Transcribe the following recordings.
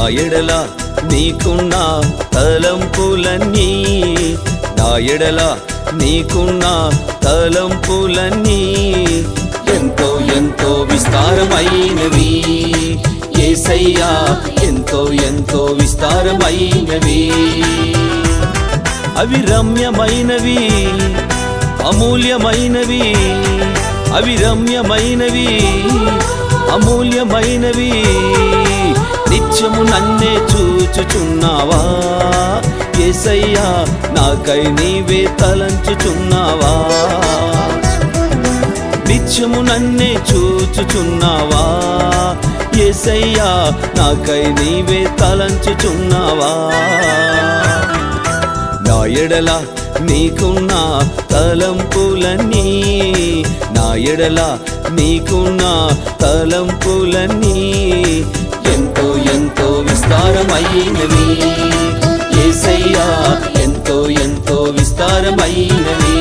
ఎడల నీకున్న తలంపులన్నీ నా ఎడల నీకున్న తలంపులన్నీ ఎంతో ఎంతో విస్తారమైనవి ఏసయ్యా ఎంతో ఎంతో విస్తారమైనవి అవి రమ్యమైనవి అమూల్యమైనవి అవి రమ్యమైనవి అమూల్యమైనవి నిత్యము నన్నే చూచుచున్నావా ఏసయ్యా నాకై నీవే తలంచుచున్నావా నిత్యము నన్నే చూచుచున్నావా ఏసయ్యా నాకై నీవే తలంచుచున్నావా నా ఎడల నీకున్న తలంపులన్నీ నా ఎడల నీకున్న తలంపులన్నీ ఎంతో ఎంతో విస్తారమైనవి ఏసయ్యా ఎంతో ఎంతో విస్తారమైనవి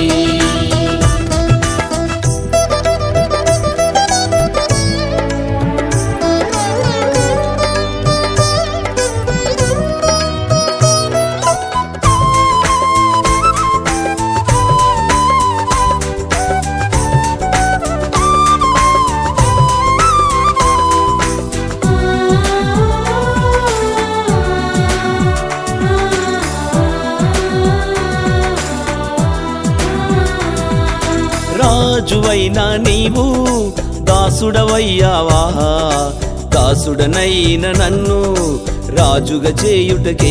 రాజువైన నీవు దాసుడవయ్యావా దాసుడనైన నన్ను రాజుగా చేయుటకే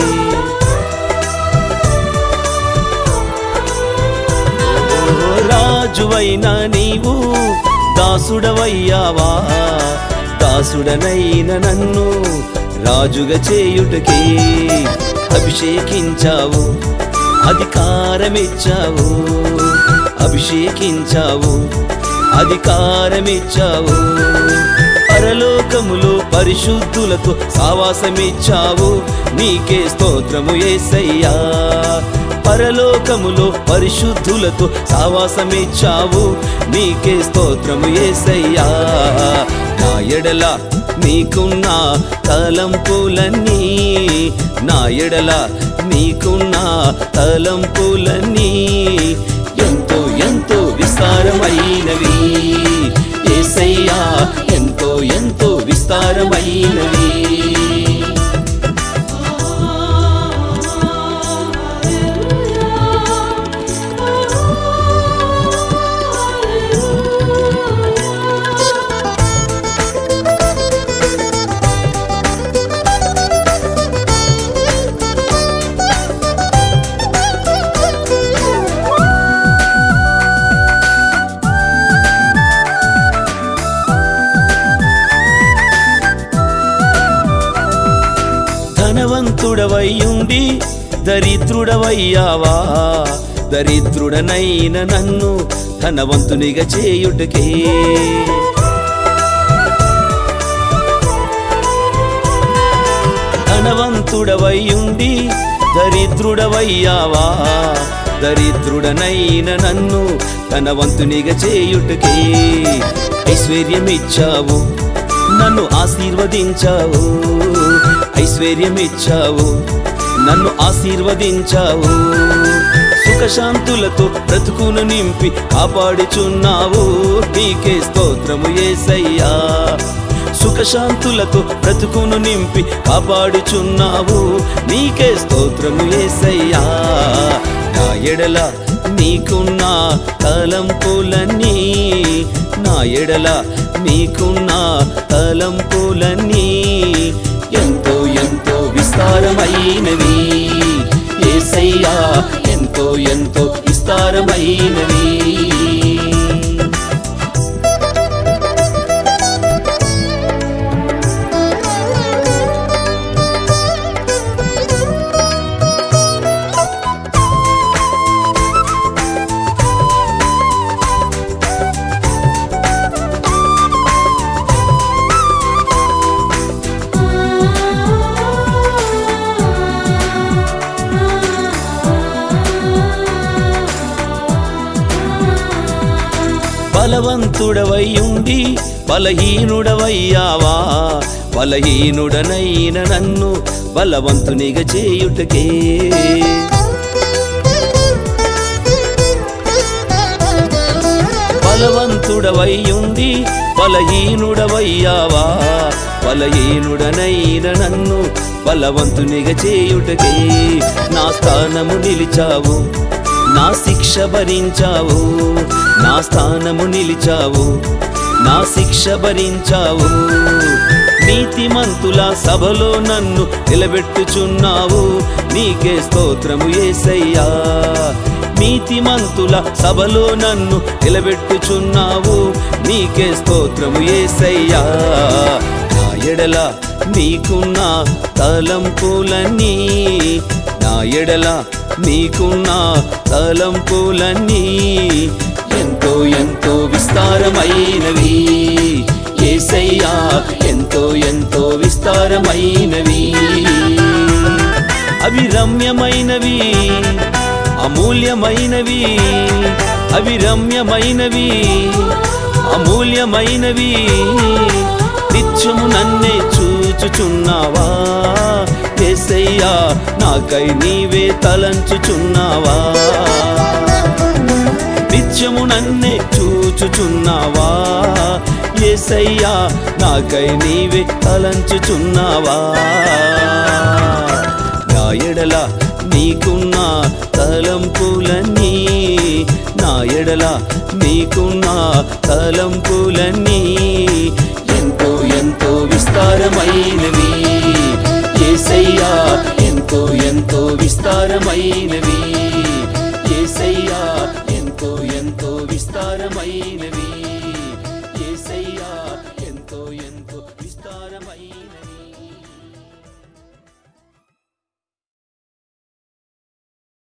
ఓ రాజువైన నీవు దాసుడవయ్యావా దాసుడనైన నన్ను రాజుగా చేయుటకే అభిషేకించావు అధికారమిచ్చావు అభిషేకించావు అధికారమిచ్చావు పరలోకములో పరిశుద్ధులతో సావాసమిచ్చావు నీకే స్తోత్రము ఏసయ్యా పరలోకములో పరిశుద్ధులతో సావాసమిచ్చావు నీకే స్తోత్రము ఏసయ్యా నా ఎడల నీకున్న తలంపులన్నీ నా ఎడల నీకున్న తలంపులన్నీ ఎంతో ఎంతో విస్తారమైనవి ఏసయ్యా ఎంతో ఎంతో విస్తారమైనవి ధనవంతుడవయ్యుండి దరిద్రుడవయ్యావా దరిద్రుడనైన నన్ను ధనవంతునిగా చేయుటకే ధనవంతుడవయ్యుండి దరిద్రుడవయ్యావా దరిద్రుడనైన నన్ను ధనవంతునిగా చేయుటకే ఐశ్వర్యమిచ్చావు నన్ను ఆశీర్వదించావు ఐశ్వర్యమిచ్చావు నన్ను ఆశీర్వదించావు సుఖశాంతులతో బ్రతుకును నింపి కాపాడుచున్నావు నీకే స్తోత్రము ఏసయ్యా సుఖశాంతులతో బ్రతుకును నింపి కాపాడుచున్నావు నీకే స్తోత్రము ఏసయ్యా నా ఎడల నీకున్న తలంపులన్నీ నా ఎడల నీకున్న తలంపులన్నీ ఎంతో ఎంతో విస్తారమైనవి ఏసయ్యా ఎంతో ఎంతో విస్తారమైనవి బలవంతుడవై ఉండి బలహీనుడవయ్యావా బలహీనుడనైన నన్ను బలవంతునిగా చేయుటకే బలవంతుడవై ఉండి బలహీనుడవయ్యావా బలహీనుడనైన నన్ను బలవంతునిగా చేయుటకే నా స్థానము నిలిచావు నా శిక్ష భరించావు నా స్థానము నిలిచావు నా శిక్ష భరించావు నీతిమంతుల సభలో నన్ను నిలబెట్టుచున్నావు నీకే స్తోత్రము ఏసయ్యా నీతిమంతుల సభలో నన్ను నిలబెట్టుచున్నావు నీకే స్తోత్రము ఏసయ్యా నా ఎడల నీకున్న తలంపులన్నీ నా ఎడల నీకున్న తలంపులన్నీ ఎంతో ఎంతో విస్తారమైనవి ఏసయ్యా ఎంతో ఎంతో విస్తారమైనవి అవి రమ్యమైనవి అమూల్యమైనవి అవి రమ్యమైనవి అమూల్యమైనవి నిత్యము నన్నే చూచుచున్నావా ఏసయ్యా నాకై నీవే తలంచుచున్నావా నిత్యము నన్నే చూచుచున్నావా ఏసయ్యా నాకై నీవే తలంచుచున్నావా నా ఎడల నీకున్న తలంపులన్నీ నా ఎడల నీకున్న తలంపులన్నీ ఎంతో ఎంతో విస్తారమైనవి ఏసయ్యా ఎంతో ఎంతో విస్తారమైనవి